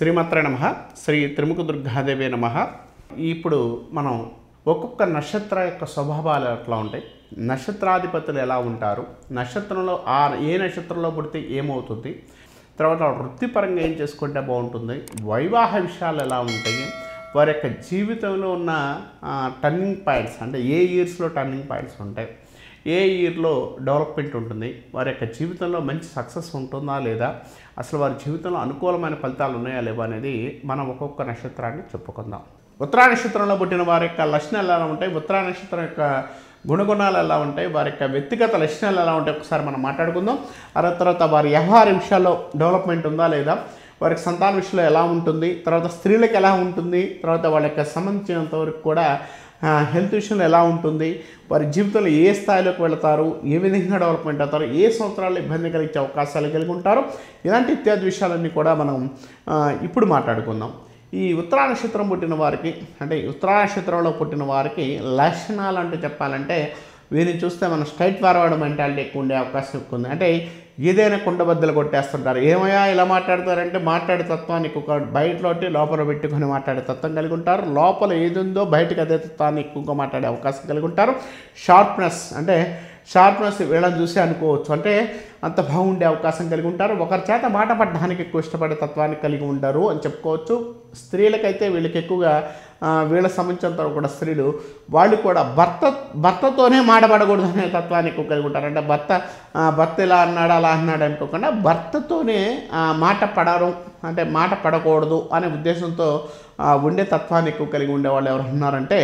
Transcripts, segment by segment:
శ్రీమాత్రే నమ శ్రీ త్రిముఖ దుర్గాదేవి నమ ఇప్పుడు మనం ఒక్కొక్క నక్షత్ర యొక్క స్వభావాలు ఎట్లా ఉంటాయి నక్షత్రాధిపతులు ఎలా ఉంటారు నక్షత్రంలో ఆ ఏ నక్షత్రంలో పుడితే ఏమవుతుంది తర్వాత వృత్తిపరంగా ఏం చేసుకుంటే బాగుంటుంది వైవాహ విషయాలు ఎలా ఉంటాయి వారి యొక్క జీవితంలో ఉన్న టర్నింగ్ పాయింట్స్ అంటే ఏ ఇయర్స్లో టర్నింగ్ పాయింట్స్ ఉంటాయి ఏ ఇయర్లో డెవలప్మెంట్ ఉంటుంది వారి యొక్క జీవితంలో మంచి సక్సెస్ ఉంటుందా లేదా అసలు వారి జీవితంలో అనుకూలమైన ఫలితాలు ఉన్నాయా లేవా అనేది మనం ఒక్కొక్క నక్షత్రాన్ని చెప్పుకుందాం ఉత్తరా నక్షత్రంలో పుట్టిన వారి యొక్క లక్షణాలు ఎలా ఉంటాయి ఉత్తరా నక్షత్రం యొక్క గుణగుణాలు ఎలా ఉంటాయి వారి యొక్క వ్యక్తిగత లక్షణాలు ఎలా ఉంటాయి ఒకసారి మనం మాట్లాడుకుందాం ఆ తర్వాత వారి వ్యవహార విషయాల్లో డెవలప్మెంట్ ఉందా లేదా వారికి సంతాన విషయంలో ఎలా ఉంటుంది తర్వాత స్త్రీలకు ఎలా ఉంటుంది తర్వాత వాళ్ళ యొక్క సంబంధించినంత వరకు కూడా హెల్త్ విషయంలో ఎలా ఉంటుంది వారి జీవితంలో ఏ స్థాయిలోకి వెళతారు ఏ విధంగా డెవలప్మెంట్ అవుతారు ఏ సంవత్సరాల్లో ఇబ్బంది కలిగే అవకాశాలు కలిగి ఉంటారు ఇలాంటి ఇత్యాది విషయాలన్నీ కూడా మనం ఆ, ఇప్పుడు మాట్లాడుకుందాం ఈ ఉత్తరా నక్షత్రం పుట్టిన వారికి అంటే ఈ ఉత్తరా నక్షత్రంలో పుట్టిన వారికి లక్షణాలు అంటూ చెప్పాలంటే వీరిని చూస్తే మనం స్ట్రైట్ ఫార్వర్డ్ మెంటాలిటీ ఎక్కువ ఉండే అవకాశం ఎక్కువ ఉంది అంటే ఏదైనా కుండబద్దలు కొట్టేస్తుంటారు ఏమయ్యా ఇలా మాట్లాడతారంటే మాట్లాడే తత్వాన్ని ఎక్కువ బయటలోటి లోపల పెట్టుకొని మాట్లాడే తత్వం కలిగి ఉంటారు లోపల ఏది ఉందో బయటకు అదే తత్వాన్ని ఎక్కువగా మాట్లాడే అవకాశం కలిగి ఉంటారు షార్ప్నెస్ అంటే షార్ప్నెస్ వీళ్ళని చూసి అనుకోవచ్చు అంటే అంత బాగుండే అవకాశం కలిగి ఉంటారు ఒకరి చేత మాట పడడానికి ఎక్కువ ఇష్టపడే తత్వాన్ని కలిగి ఉంటారు అని చెప్పుకోవచ్చు స్త్రీలకైతే వీళ్ళకి ఎక్కువగా ఆ, వీళ్ళ సంబంధించినంత కూడా స్త్రీలు వాళ్ళు కూడా భర్త భర్తతోనే మాటపడకూడదు అనే తత్వాన్ని ఎక్కువ కలిగి ఉంటారు అంటే భర్త ఆ, భర్త ఇలా అన్నాడు అలా అన్నాడు అనుకోకుండా భర్తతోనే ఆ, మాట పడరు అంటే మాట పడకూడదు అనే ఉద్దేశంతో ఆ, ఉండే తత్వాన్ని ఎక్కువ కలిగి ఉండే వాళ్ళు ఎవరు ఉన్నారంటే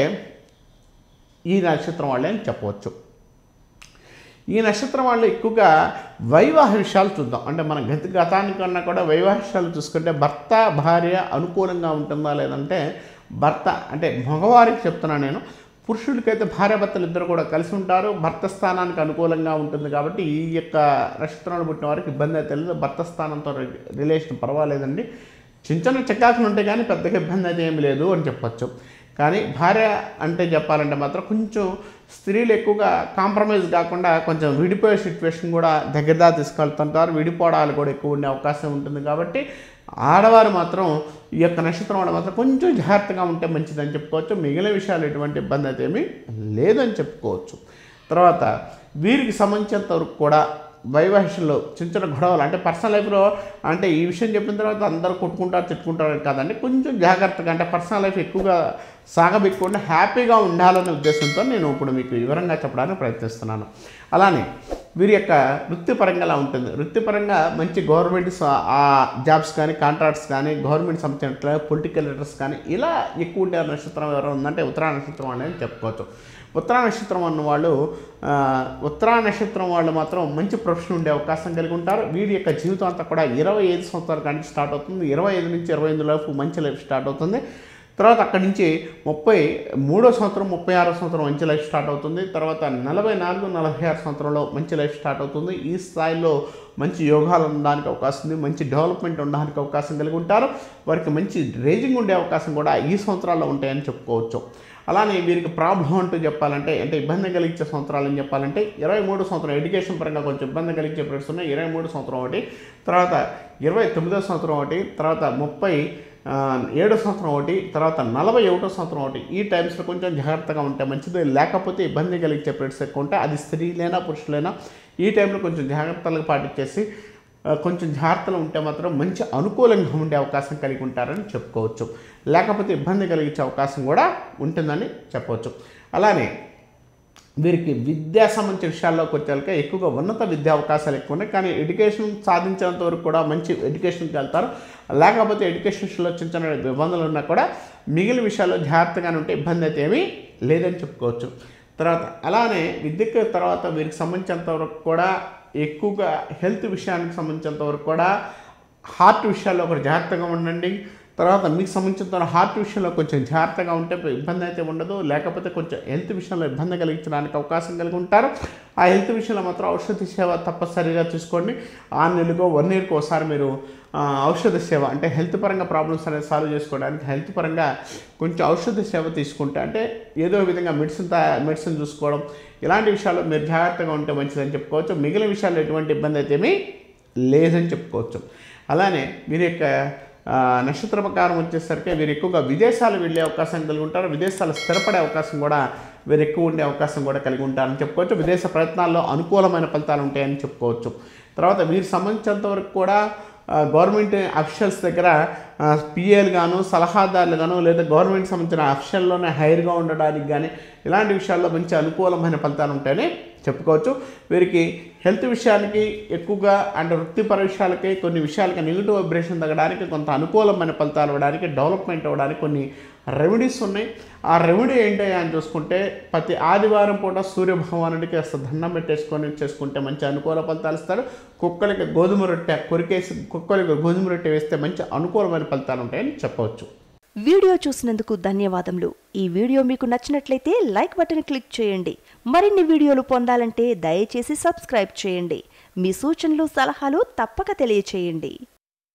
ఈ నక్షత్రం వాళ్ళే అని చెప్పవచ్చు ఈ నక్షత్రం వాళ్ళు ఎక్కువగా వైవాహ విషయాలు చూద్దాం అంటే మన గత గతానికన్నా కూడా వైవాహ విషయాలు చూసుకుంటే భర్త భార్య అనుకూలంగా ఉంటుందా లేదంటే భర్త అంటే మగవారికి చెప్తున్నాను నేను పురుషుడికైతే భార్యాభర్తలు ఇద్దరు కూడా కలిసి ఉంటారు భర్త స్థానానికి అనుకూలంగా ఉంటుంది కాబట్టి ఈ యొక్క నక్షత్రంలో పుట్టిన వారికి ఇబ్బంది అయితే లేదు భర్త స్థానంతో రి- రిలేషన్ పర్వాలేదండి చిన్న చిన్న చెక్కాకులు ఉంటాయి కానీ పెద్దగా ఇబ్బంది అయితే ఏమి లేదు అని చెప్పొచ్చు కానీ భార్య అంటే చెప్పాలంటే మాత్రం కొంచెం స్త్రీలు ఎక్కువగా కాంప్రమైజ్ కాకుండా కొంచెం విడిపోయే సిచ్యువేషన్ కూడా దగ్గర దాకా తీసుకెళ్తుంటారు విడిపోవడాలు కూడా ఎక్కువ ఉండే అవకాశం ఉంటుంది కాబట్టి ఆడవారు మాత్రం ఈ యొక్క నక్షత్రం వాళ్ళు మాత్రం కొంచెం జాగ్రత్తగా ఉంటే మంచిదని చెప్పుకోవచ్చు మిగిలిన విషయాలు ఎటువంటి ఇబ్బంది అయితే ఏమీ లేదని చెప్పుకోవచ్చు తర్వాత వీరికి సంబంధించినంత వరకు కూడా వైవాహిషంలో చిన్న చిన్న గొడవలు అంటే పర్సనల్ లైఫ్లో అంటే ఈ విషయం చెప్పిన తర్వాత అందరూ కొట్టుకుంటారు తిట్టుకుంటారు కాదండి కొంచెం జాగ్రత్తగా అంటే పర్సనల్ లైఫ్ ఎక్కువగా సాగబెట్టుకుంటే హ్యాపీగా ఉండాలనే ఉద్దేశంతో నేను ఇప్పుడు మీకు వివరంగా చెప్పడానికి ప్రయత్నిస్తున్నాను అలానే వీరి యొక్క వృత్తిపరంగా ఎలా ఉంటుంది వృత్తిపరంగా మంచి గవర్నమెంట్ స- ఆ జాబ్స్ కానీ కాంట్రాక్ట్స్ కానీ గవర్నమెంట్ సంబంధించిన పొలిటికల్ లీడర్స్ కానీ ఇలా ఎక్కువ ఉండే నక్షత్రం ఎవరు ఉందంటే ఉత్తరా నక్షత్రం అనేది చెప్పుకోవచ్చు ఉత్తరా నక్షత్రం అన్న వాళ్ళు ఆ, ఉత్తరా నక్షత్రం వాళ్ళు మాత్రం మంచి ప్రొఫెషన్ ఉండే అవకాశం కలిగి ఉంటారు వీడి యొక్క జీవితం అంతా కూడా ఇరవై ఐదు సంవత్సరాల కానీ స్టార్ట్ అవుతుంది ఇరవై ఐదు నుంచి ఇరవై ఎనిమిది లోపు మంచి లైఫ్ స్టార్ట్ అవుతుంది తర్వాత అక్కడి నుంచి ముప్పై మూడో సంవత్సరం ముప్పై ఆరో సంవత్సరం మంచి లైఫ్ స్టార్ట్ అవుతుంది తర్వాత నలభై నాలుగు నలభై ఆరు సంవత్సరంలో మంచి లైఫ్ స్టార్ట్ అవుతుంది ఈ స్థాయిలో మంచి యోగాలు ఉండడానికి అవకాశం ఉంది మంచి డెవలప్మెంట్ ఉండడానికి అవకాశం కలిగి ఉంటారు వారికి మంచి రేజింగ్ ఉండే అవకాశం కూడా ఈ సంవత్సరాల్లో ఉంటాయని చెప్పుకోవచ్చు అలానే వీరికి ప్రాబ్లం అంటూ చెప్పాలంటే అంటే ఇబ్బంది కలిగించే సంవత్సరాలు అని చెప్పాలంటే ఇరవై మూడు సంవత్సరం ఎడ్యుకేషన్ పరంగా కొంచెం ఇబ్బంది కలిగించే పీరియడ్స్ ఉన్నాయి ఇరవై మూడు సంవత్సరం ఒకటి తర్వాత ఇరవై తొమ్మిదో సంవత్సరం ఒకటి తర్వాత ముప్పై ఆ, ఏడో సంవత్సరం ఒకటి తర్వాత నలభై ఒకటో సంవత్సరం ఒకటి ఈ టైమ్స్లో కొంచెం జాగ్రత్తగా ఉంటే మంచిది లేకపోతే ఇబ్బంది కలిగించే పీరియడ్స్ ఎక్కువ ఉంటే అది స్త్రీలైనా పురుషులైనా ఈ టైంలో కొంచెం జాగ్రత్తలు పాటించేసి ఆ, కొంచెం జాగ్రత్తలు ఉంటే మాత్రం మంచి అనుకూలంగా ఉండే అవకాశం కలిగి ఉంటారని చెప్పుకోవచ్చు లేకపోతే ఇబ్బంది కలిగించే అవకాశం కూడా ఉంటుందని చెప్పవచ్చు అలానే వీరికి విద్యా సంబంధించిన విషయాల్లోకి వచ్చేళ్ళకే ఎక్కువగా ఉన్నత విద్యా అవకాశాలు ఎక్కువ ఉన్నాయి కానీ ఎడ్యుకేషన్ సాధించేంత వరకు కూడా మంచి ఎడ్యుకేషన్కి వెళ్తారు లేకపోతే ఎడ్యుకేషన్లో చిన్న చిన్న ఇబ్బందులు ఉన్నా కూడా మిగిలిన విషయాల్లో జాగ్రత్తగానే ఉంటే ఇబ్బంది అయితే ఏమీ లేదని చెప్పుకోవచ్చు తర్వాత అలానే విద్యకు తర్వాత వీరికి సంబంధించినంత వరకు కూడా ఎక్కువగా హెల్త్ విషయానికి సంబంధించినంత వరకు కూడా హార్ట్ విషయాల్లో ఒకటి జాగ్రత్తగా ఉండండి తర్వాత మీకు సంబంధించిన హార్ట్ విషయంలో కొంచెం జాగ్రత్తగా ఉంటే ఇబ్బంది అయితే ఉండదు లేకపోతే కొంచెం హెల్త్ విషయంలో ఇబ్బంది కలిగించడానికి అవకాశం కలిగి ఉంటారు ఆ హెల్త్ విషయంలో మాత్రం ఔషధ సేవ తప్పనిసరిగా తీసుకోండి ఆరు నెలలకు వన్ ఇయర్కి ఒకసారి మీరు ఆ, ఔషధ సేవ అంటే హెల్త్ పరంగా ప్రాబ్లమ్స్ అనేది సాల్వ్ చేసుకోవడానికి హెల్త్ పరంగా కొంచెం ఔషధ సేవ తీసుకుంటే అంటే ఏదో విధంగా మెడిసిన్ తా- మెడిసిన్ చూసుకోవడం ఇలాంటి విషయాల్లో మీరు జాగ్రత్తగా ఉంటే మంచిదని చెప్పుకోవచ్చు మిగిలిన విషయాల్లో ఎటువంటి ఇబ్బంది అయితే ఏమీ లేదని చెప్పుకోవచ్చు అలానే మీరు యొక్క ఆ, నక్షత్ర ప్రకారం వచ్చేసరికి వీరు ఎక్కువగా విదేశాలు వెళ్ళే అవకాశం కలిగి ఉంటారు విదేశాలు స్థిరపడే అవకాశం కూడా వీరు ఎక్కువ ఉండే అవకాశం కూడా కలిగి ఉంటారని చెప్పుకోవచ్చు విదేశ ప్రయత్నాల్లో అనుకూలమైన ఫలితాలు ఉంటాయని చెప్పుకోవచ్చు తర్వాత వీరికి సంబంధించినంత వరకు కూడా ఆ, గవర్నమెంట్ అఫీషియల్స్ దగ్గర పిఏలు గాను సలహాదారులు గాను లేదా గవర్నమెంట్ సంబంధించిన అఫీషియల్లోనే హైర్గా ఉండడానికి కానీ ఇలాంటి విషయాల్లో మంచి అనుకూలమైన ఫలితాలు ఉంటాయని చెప్పుకోవచ్చు వీరికి హెల్త్ విషయానికి ఎక్కువగా అండ్ వృత్తిపర విషయాలకి కొన్ని విషయాలకి నెగిటివ్ వైబ్రేషన్ తగ్గడానికి కొంత అనుకూలమైన ఫలితాలు ఇవ్వడానికి డెవలప్మెంట్ అవ్వడానికి కొన్ని రెమెడీస్ ఉన్నాయి ఆ రెమెడీ ఏంటి అని చూసుకుంటే ప్రతి ఆదివారం పూట సూర్య భగవానుడికి కాస్త దండం పెట్టేసుకొని చేసుకుంటే మంచి అనుకూల ఫలితాలు ఇస్తారు కుక్కలకి గోధుమ రొట్టె కొరికేసి కుక్కలకి గోధుమ రొట్టె వేస్తే మంచి అనుకూలమైన ఫలితాలు ఉంటాయని చెప్పవచ్చు వీడియో చూసినందుకు ధన్యవాదములు ఈ వీడియో మీకు నచ్చినట్లయితే లైక్ బటన్ క్లిక్ చేయండి మరిన్ని వీడియోలు పొందాలంటే దయచేసి సబ్స్క్రైబ్ చేయండి మీ సూచనలు సలహాలు తప్పక తెలియచేయండి